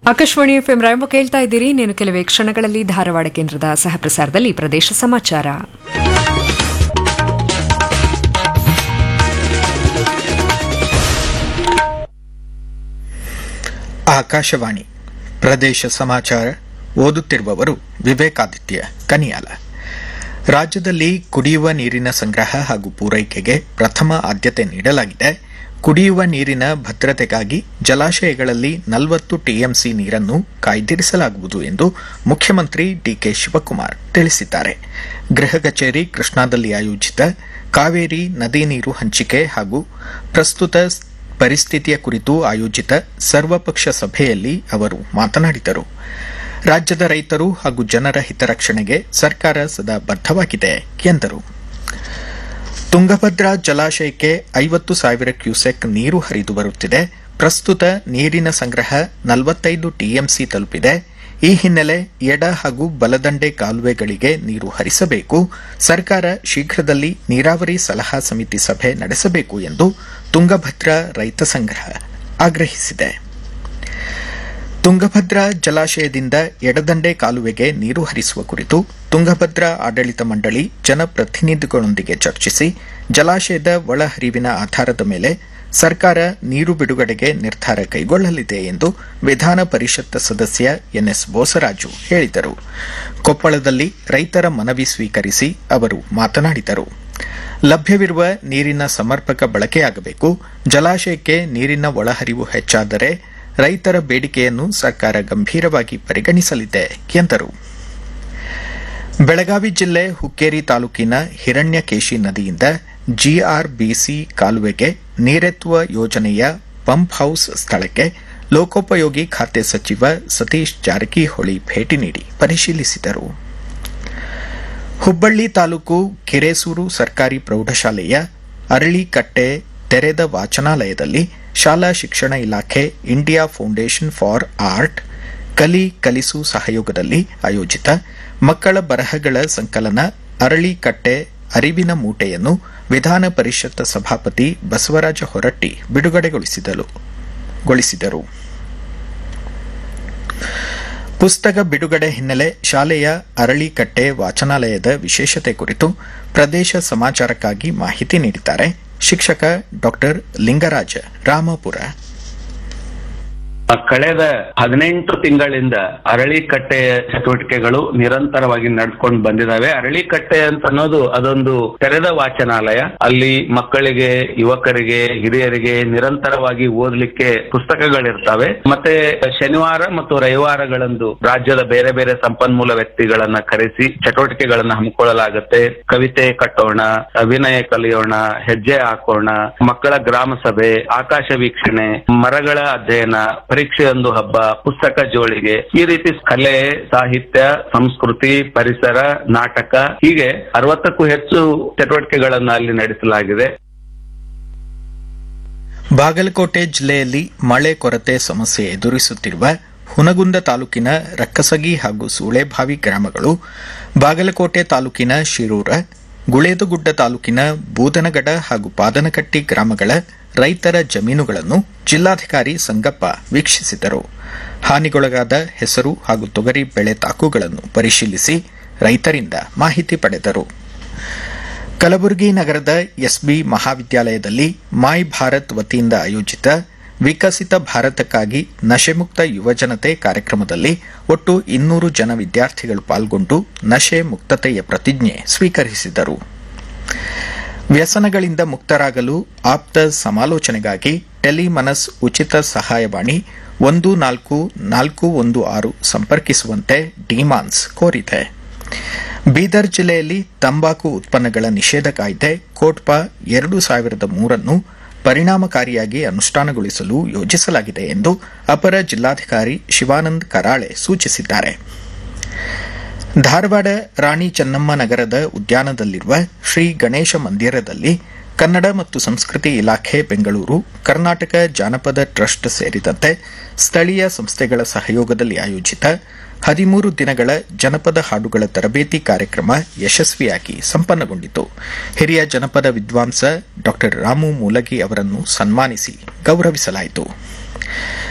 Akashvani FM ರಾಯಂಬ ಕೇಳ್ತಾ ಇದ್ದೀರಿ ನೀನು ಕೆಲವೇ ಕ್ಷಣಗಳಲ್ಲಿ ಧಾರವಾಡ ಕೇಂದ್ರದ ಸಹಪ್ರಸಾರದಲ್ಲಿ ಪ್ರದೇಶ ಸಮಾಚಾರ ಆಕಾಶವಾಣಿ ಪ್ರದೇಶ ಸಮಾಚಾರ ಓದುತ್ತಿರುವವರು ವಿವೇಕಾದಿತ್ಯ ಕನಿಯಾಲ ರಾಜ್ಯದಲ್ಲಿ ಕುಡಿಯುವ ನೀರಿನ ಸಂಗ್ರಹ ಹಾಗೂ ಪೂರೈಕೆಗೆ ಪ್ರಥಮ ಆದ್ಯತೆ ನೀಡಲಾಗಿದೆ ಕುಡಿಯುವ ನೀರಿನ ಭದ್ರತೆಗಾಗಿ ಜಲಾಶಯಗಳಲ್ಲಿ ನಲವತ್ತು ಟಿಎಂಸಿ ನೀರನ್ನು ಕಾಯ್ದಿರಿಸಲಾಗುವುದು ಎಂದು ಮುಖ್ಯಮಂತ್ರಿ ಡಿಕೆ ಶಿವಕುಮಾರ್ ತಿಳಿಸಿದ್ದಾರೆ ಗೃಹ ಕಚೇರಿ ಕೃಷ್ಣಾದಲ್ಲಿ ಆಯೋಜಿತ ಕಾವೇರಿ ನದಿ ನೀರು ಹಂಚಿಕೆ ಹಾಗೂ ಪ್ರಸ್ತುತ ಪರಿಸ್ಥಿತಿಯ ಕುರಿತು ಆಯೋಜಿತ ಸರ್ವಪಕ್ಷ ಸಭೆಯಲ್ಲಿ ಅವರು ಮಾತನಾಡಿದರು ರಾಜ್ಯದ ರೈತರು ಹಾಗೂ ಜನರ ಹಿತರಕ್ಷಣೆಗೆ ಸರ್ಕಾರ ಸದಾ ಬದ್ದವಾಗಿದೆ ಎಂದರು ತುಂಗಭದ್ರಾ ಜಲಾಶಯಕ್ಕೆ ಐವತ್ತು ಸಾವಿರ ಕ್ಯೂಸೆಕ್ ನೀರು ಹರಿದು ಬರುತ್ತಿದೆ ಪ್ರಸ್ತುತ ನೀರಿನ ಸಂಗ್ರಹ ನಲವತ್ತೈದು ಟಿಎಂಸಿ ತಲುಪಿದೆ ಈ ಹಿನ್ನೆಲೆ ಎಡ ಹಾಗೂ ಬಲದಂಡೆ ಕಾಲುವೆಗಳಿಗೆ ನೀರು ಹರಿಸಬೇಕು ಸರ್ಕಾರ ಶೀಘ್ರದಲ್ಲಿ ನೀರಾವರಿ ಸಲಹಾ ಸಮಿತಿ ಸಭೆ ನಡೆಸಬೇಕು ಎಂದು ತುಂಗಭದ್ರಾ ರೈತ ಸಂಘ ಆಗ್ರಹಿಸಿದೆ ತುಂಗಭದ್ರಾ ಜಲಾಶಯದಿಂದ ಎಡದಂಡೆ ಕಾಲುವೆಗೆ ನೀರು ಹರಿಸುವ ಕುರಿತು ತುಂಗಭದ್ರಾ ಆಡಳಿತ ಮಂಡಳಿ ಜನಪ್ರತಿನಿಧಿಗಳೊಂದಿಗೆ ಚರ್ಚಿಸಿ ಜಲಾಶಯದ ಒಳಹರಿವಿನ ಆಧಾರದ ಮೇಲೆ ಸರ್ಕಾರ ನೀರು ಬಿಡುಗಡೆಗೆ ನಿರ್ಧಾರ ಕೈಗೊಳ್ಳಲಿದೆ ಎಂದು ವಿಧಾನ ಪರಿಷತ್ ಸದಸ್ಯ ಎನ್ಎಸ್ ಬೋಸರಾಜು ಹೇಳಿದರು ಕೊಪ್ಪಳದಲ್ಲಿ ರೈತರ ಮನವಿ ಸ್ವೀಕರಿಸಿ ಅವರು ಮಾತನಾಡಿದರು ಲಭ್ಯವಿರುವ ನೀರಿನ ಸಮರ್ಪಕ ಬಳಕೆಯಾಗಬೇಕು ಜಲಾಶಯಕ್ಕೆ ನೀರಿನ ಒಳಹರಿವು ಹೆಚ್ಚಾದರೆ ರೈತರ ಬೇಡಿಕೆಯನ್ನು ಸರ್ಕಾರ ಗಂಭೀರವಾಗಿ ಪರಿಗಣಿಸಲಿದೆ ಎಂದರು ಬೆಳಗಾವಿ ಜಿಲ್ಲೆ ಹುಕ್ಕೇರಿ ತಾಲೂಕಿನ ಹಿರಣ್ಯಕೇಶಿ ನದಿಯಿಂದ ಜಿಆರ್ಬಿಸಿ ಕಾಲುವೆಗೆ ನೀರೆತ್ತುವ ಯೋಜನೆಯ ಪಂಪ್ ಹೌಸ್ ಸ್ಥಳಕ್ಕೆ ಲೋಕೋಪಯೋಗಿ ಖಾತೆ ಸಚಿವ ಸತೀಶ್ ಜಾರಕಿಹೊಳಿ ಭೇಟಿ ನೀಡಿ ಪರಿಶೀಲಿಸಿದರು ಹುಬ್ಬಳ್ಳಿ ತಾಲೂಕು ಕಿರೇಸೂರು ಸರ್ಕಾರಿ ಪ್ರೌಢಶಾಲೆಯ ಅರಳಿಕಟ್ಟೆ ತೆರೆದ ವಾಚನಾಲಯದಲ್ಲಿ ಶಾಲಾ ಶಿಕ್ಷಣ ಇಲಾಖೆ ಇಂಡಿಯಾ ಫೌಂಡೇಶನ್ ಫಾರ್ ಆರ್ಟ್ ಕಲಿ ಕಲಿಸು ಸಹಯೋಗದಲ್ಲಿ ಆಯೋಜಿತ ಮಕ್ಕಳ ಬರಹಗಳ ಸಂಕಲನ ಅರಳಿಕಟ್ಟೆ ಅರಿವಿನ ಮೂಟೆಯನ್ನು ವಿಧಾನ ಪರಿಷತ್ ಸಭಾಪತಿ ಬಸವರಾಜ ಹೊರಟ್ಟಿ ಬಿಡುಗಡೆಗೊಳಿಸಿದರು ಪುಸ್ತಕ ಬಿಡುಗಡೆ ಹಿನ್ನೆಲೆ ಶಾಲೆಯ ಅರಳಿಕಟ್ಟೆ ವಾಚನಾಲಯದ ವಿಶೇಷತೆ ಕುರಿತು ಪ್ರದೇಶ ಸಮಾಚಾರಕ್ಕಾಗಿ ಮಾಹಿತಿ ನೀಡಿದ್ದಾರೆ ಶಿಕ್ಷಕ ಡಾ ಲಿಂಗರಾಜ ರಾಮಪುರ ಕಳೆದ ಹದಿನೆಂಟು ತಿಂಗಳಿಂದ ಅರಳಿಕಟ್ಟೆಯ ಚಟುವಟಿಕೆಗಳು ನಿರಂತರವಾಗಿ ನಡ್ಕೊಂಡು ಬಂದಿದ್ದಾವೆ ಅರಳಿಕಟ್ಟೆ ಅಂತ ಅನ್ನೋದು ಅದೊಂದು ತೆರೆದ ವಾಚನಾಲಯ ಅಲ್ಲಿ ಮಕ್ಕಳಿಗೆ ಯುವಕರಿಗೆ ಹಿರಿಯರಿಗೆ ನಿರಂತರವಾಗಿ ಓದಲಿಕ್ಕೆ ಪುಸ್ತಕಗಳಿರ್ತವೆ ಮತ್ತೆ ಶನಿವಾರ ಮತ್ತು ರವಿವಾರಗಳಂದು ರಾಜ್ಯದ ಬೇರೆ ಬೇರೆ ಸಂಪನ್ಮೂಲ ವ್ಯಕ್ತಿಗಳನ್ನ ಕರೆಸಿ ಚಟುವಟಿಕೆಗಳನ್ನ ಹಮ್ಮಿಕೊಳ್ಳಲಾಗುತ್ತೆ ಕವಿತೆ ಕಟ್ಟೋಣ ಅಭಿನಯ ಕಲಿಯೋಣ ಹೆಜ್ಜೆ ಹಾಕೋಣ ಮಕ್ಕಳ ಗ್ರಾಮ ಸಭೆ ಆಕಾಶ ವೀಕ್ಷಣೆ ಮರಗಳ ಅಧ್ಯಯನ ಪರೀಕ್ಷೆಯೊಂದು ಹಬ್ಬ ಪುಸ್ತಕ ಜೋಳಿಗೆ ಈ ರೀತಿ ಕಲೆ ಸಾಹಿತ್ಯ ಸಂಸ್ಕೃತಿ ಪರಿಸರ ನಾಟಕ ಹೀಗೆ ಅರವತ್ತಕ್ಕೂ ಹೆಚ್ಚು ಚಟುವಟಿಕೆಗಳನ್ನು ಅಲ್ಲಿ ನಡೆಸಲಾಗಿದೆ ಬಾಗಲಕೋಟೆ ಜಿಲ್ಲೆಯಲ್ಲಿ ಮಳೆ ಕೊರತೆ ಸಮಸ್ಯೆ ಎದುರಿಸುತ್ತಿರುವ ಹುನಗುಂದ ತಾಲೂಕಿನ ರಕ್ಕಸಗಿ ಹಾಗೂ ಸೂಳೆಭಾವಿ ಗ್ರಾಮಗಳು ಬಾಗಲಕೋಟೆ ತಾಲೂಕಿನ ಶಿರೂರ ಗುಳೇದುಗುಡ್ಡ ತಾಲೂಕಿನ ಬೂದನಗಡ ಹಾಗೂ ಪಾದನಕಟ್ಟಿ ಗ್ರಾಮಗಳ ರೈತರ ಜಮೀನುಗಳನ್ನು ಜಿಲ್ಲಾಧಿಕಾರಿ ಸಂಗಪ್ಪ ವೀಕ್ಷಿಸಿದರು ಹಾನಿಗೊಳಗಾದ ಹೆಸರು ಹಾಗೂ ತೊಗರಿ ಬೆಳೆ ತಾಕುಗಳನ್ನು ಪರಿಶೀಲಿಸಿ ರೈತರಿಂದ ಮಾಹಿತಿ ಪಡೆದರು ಕಲಬುರಗಿ ನಗರದ ಎಸ್ಬಿ ಮಹಾವಿದ್ಯಾಲಯದಲ್ಲಿ ಮಾಯ್ ಭಾರತ್ ವತಿಯಿಂದ ಆಯೋಜಿತ ವಿಕಸಿತ ಭಾರತಕ್ಕಾಗಿ ನಶೆಮುಕ್ತ ಯುವಜನತೆ ಕಾರ್ಯಕ್ರಮದಲ್ಲಿ ಒಟ್ಟು ಇನ್ನೂರು ಜನ ವಿದ್ಯಾರ್ಥಿಗಳು ಪಾಲ್ಗೊಂಡು ನಶೆ ಮುಕ್ತತೆಯ ಪ್ರತಿಜ್ಞೆ ಸ್ವೀಕರಿಸಿದರು ವ್ಯಸನಗಳಿಂದ ಮುಕ್ತರಾಗಲು ಆಪ್ತ ಸಮಾಲೋಚನೆಗಾಗಿ ಟೆಲಿಮನಸ್ ಉಚಿತ ಸಹಾಯವಾಣಿ ಒಂದು ನಾಲ್ಕು ನಾಲ್ಕು ಒಂದು ಆರು ಸಂಪರ್ಕಿಸುವಂತೆ ಡಿಮಾನ್ಸ್ ಕೋರಿದೆ ಬೀದರ್ ಜಿಲ್ಲೆಯಲ್ಲಿ ತಂಬಾಕು ಉತ್ಪನ್ನಗಳ ನಿಷೇಧ ಕಾಯ್ದೆ ಕೋಟ್ಪಾ ಎರಡು ಸಾವಿರದ ಮೂರನ್ನು ಪರಿಣಾಮಕಾರಿಯಾಗಿ ಅನುಷ್ಠಾನಗೊಳಿಸಲು ಯೋಜಿಸಲಾಗಿದೆ ಎಂದು ಅಪರ ಜಿಲ್ಲಾಧಿಕಾರಿ ಶಿವಾನಂದ್ ಕರಾಳೆ ಸೂಚಿಸಿದ್ದಾರೆ ಧಾರವಾಡ ರಾಣಿ ಚೆನ್ನಮ್ಮ ನಗರದ ಉದ್ಯಾನದಲ್ಲಿರುವ ಶ್ರೀ ಗಣೇಶ ಮಂದಿರದಲ್ಲಿ ಕನ್ನಡ ಮತ್ತು ಸಂಸ್ಕೃತಿ ಇಲಾಖೆ ಬೆಂಗಳೂರು ಕರ್ನಾಟಕ ಜಾನಪದ ಟ್ರಸ್ಟ್ ಸೇರಿದಂತೆ ಸ್ಥಳೀಯ ಸಂಸ್ಥೆಗಳ ಸಹಯೋಗದಲ್ಲಿ ಆಯೋಜಿತ ಹದಿಮೂರು ದಿನಗಳ ಜನಪದ ಹಾಡುಗಳ ತರಬೇತಿ ಕಾರ್ಯಕ್ರಮ ಯಶಸ್ವಿಯಾಗಿ ಸಂಪನ್ನಗೊಂಡಿತು ಹಿರಿಯ ಜನಪದ ವಿದ್ವಾಂಸ ಡಾ ರಾಮು ಮೂಲಗಿ ಅವರನ್ನು ಸನ್ಮಾನಿಸಿ ಗೌರವಿಸಲಾಯಿತು